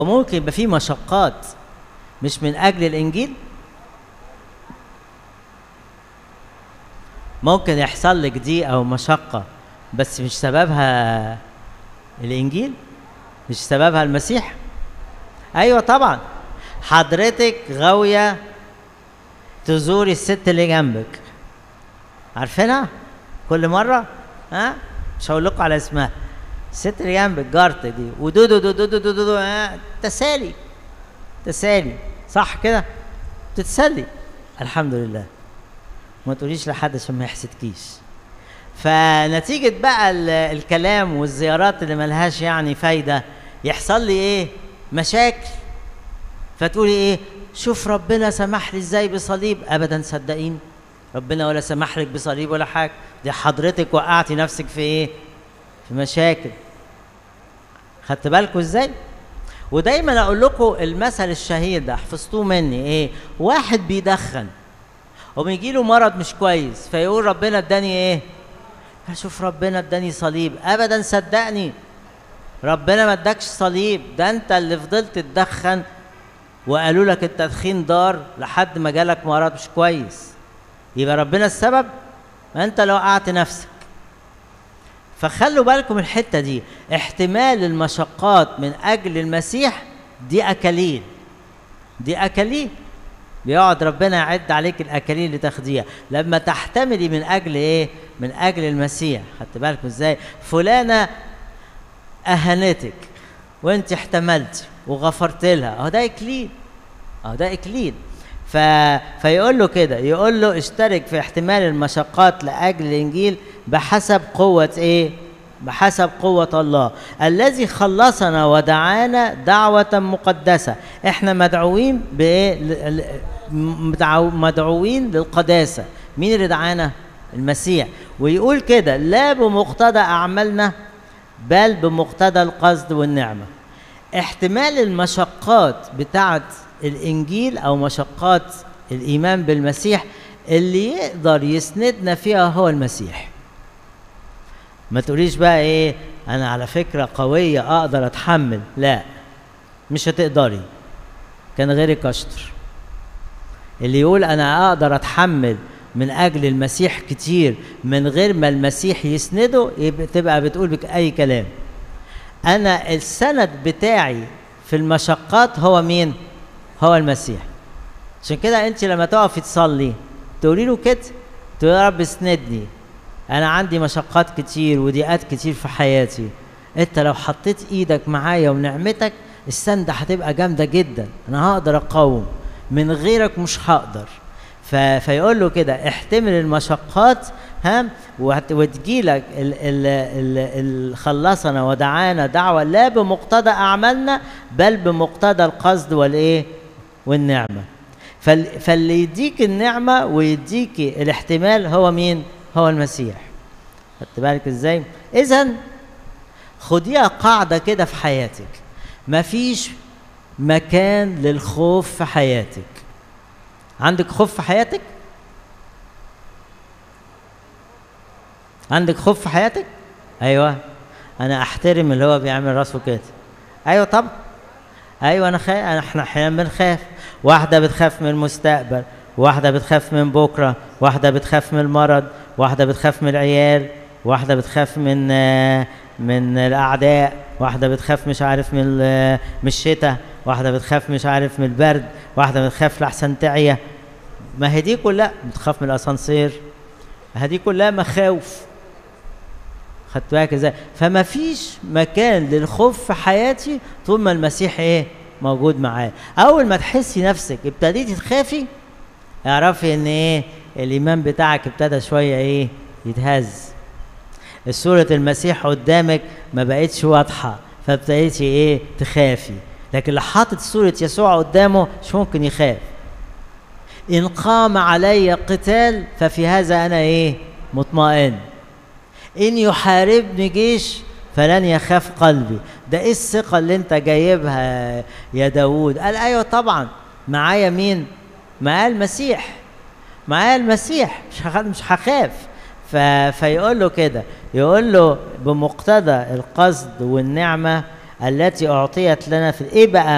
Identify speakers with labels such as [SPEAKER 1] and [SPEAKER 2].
[SPEAKER 1] وممكن يبقى في مشقات مش من اجل الانجيل ممكن يحصل لك دي او مشقه بس مش سببها الانجيل مش سببها المسيح ايوه طبعا حضرتك غاويه تزوري الست اللي جنبك عارفينها كل مره ها مش هقول لكم على اسمها الست اللي جنبك جارتك دي ودودو دودو دودو دودو دو ها تسالي تسالي صح كده تتسلي الحمد لله ما تقوليش لحد عشان ما يحسدكيش فنتيجة بقى ال- الكلام والزيارات اللي ملهاش يعني فايدة يحصل لي ايه مشاكل فتقولي ايه شوف ربنا سمح لي ازاي بصليب ابدا صدقيني ربنا ولا سمح لك بصليب ولا حاجة دي حضرتك وقعتي نفسك في ايه في مشاكل خدت بالكم ازاي ودايما اقول لكم المثل الشهير ده حفظتوه مني ايه واحد بيدخن وبيجي له مرض مش كويس فيقول ربنا اداني ايه اشوف ربنا اداني صليب ابدا صدقني ربنا ما ادكش صليب ده انت اللي فضلت تدخن وقالوا لك التدخين ضار لحد ما جالك مرض مش كويس يبقى ربنا السبب ما انت لو وقعت نفسك فخلوا بالكم الحته دي احتمال المشقات من اجل المسيح دي اكاليل دي اكاليل بيقعد ربنا يعد عليك الاكاليل اللي تاخديها لما تحتملي من اجل ايه من اجل المسيح خدت بالكم ازاي فلانه اهانتك وانت احتملتي وغفرت لها اهو ده اكليل اهو ده اكليل ف... فيقول له كده يقول له اشترك في احتمال المشقات لاجل الانجيل بحسب قوه ايه بحسب قوة الله الذي خلصنا ودعانا دعوة مقدسة احنا مدعوين بايه ل- ل- مدعو- مدعوين للقداسة مين اللي دعانا المسيح ويقول كده لا بمقتضى اعمالنا بل بمقتضى القصد والنعمة احتمال المشقات بتاعت الانجيل او مشقات الايمان بالمسيح اللي يقدر يسندنا فيها هو المسيح ما تقوليش بقى ايه انا على فكره قويه اقدر اتحمل لا مش هتقدري كان غيرك اشطر اللي يقول انا اقدر اتحمل من اجل المسيح كتير من غير ما المسيح يسنده يبقى تبقى بتقول بك اي كلام انا السند بتاعي في المشقات هو مين هو المسيح عشان كده انت لما تقفي تصلي تقولي له كده تقولي يا رب اسندني انا عندي مشقات كتير وضيقات كتير في حياتي انت لو حطيت ايدك معايا ونعمتك السندة هتبقى جامدة جدا انا هقدر اقاوم من غيرك مش هقدر ف... فيقول له كده احتمل المشقات ها وهت... وتجيلك ال... ال... ال... ال... خلصنا ودعانا دعوة لا بمقتضى اعمالنا بل بمقتضى القصد والايه والنعمة فال... فاللي يديك النعمة ويديك الاحتمال هو مين هو المسيح خدت بالك ازاي اذا خديها قاعده كده في حياتك مفيش مكان للخوف في حياتك عندك خوف في حياتك عندك خوف في حياتك ايوه انا احترم اللي هو بيعمل راسه كده ايوه طب ايوه انا خايف احنا احيانا بنخاف واحده بتخاف من المستقبل واحده بتخاف من بكره واحده بتخاف من المرض واحده بتخاف من العيال واحده بتخاف من آه، من الاعداء واحده بتخاف مش عارف من ال- من الشتاء واحده بتخاف مش عارف من البرد واحده بتخاف لحسن تعيا ما هي دي كلها بتخاف من الاسانسير ما هي دي كلها مخاوف خدت بالك ازاي فما فيش مكان للخوف في حياتي طول ما المسيح ايه موجود معايا اول ما تحسي نفسك ابتديتي تخافي اعرفي ان ايه الايمان بتاعك ابتدى شويه ايه يتهز صورة المسيح قدامك ما بقتش واضحة فابتديتي ايه تخافي لكن اللي حاطط صورة يسوع قدامه مش ممكن يخاف إن قام علي قتال ففي هذا أنا إيه مطمئن إن يحاربني جيش فلن يخاف قلبي ده إيه الثقة اللي أنت جايبها يا داوود قال أيوة طبعا معايا مين معايا المسيح معايا المسيح مش هخ- مش هخاف ف... فيقول له كده يقول له بمقتضى القصد والنعمة التي أعطيت لنا في إيه بقى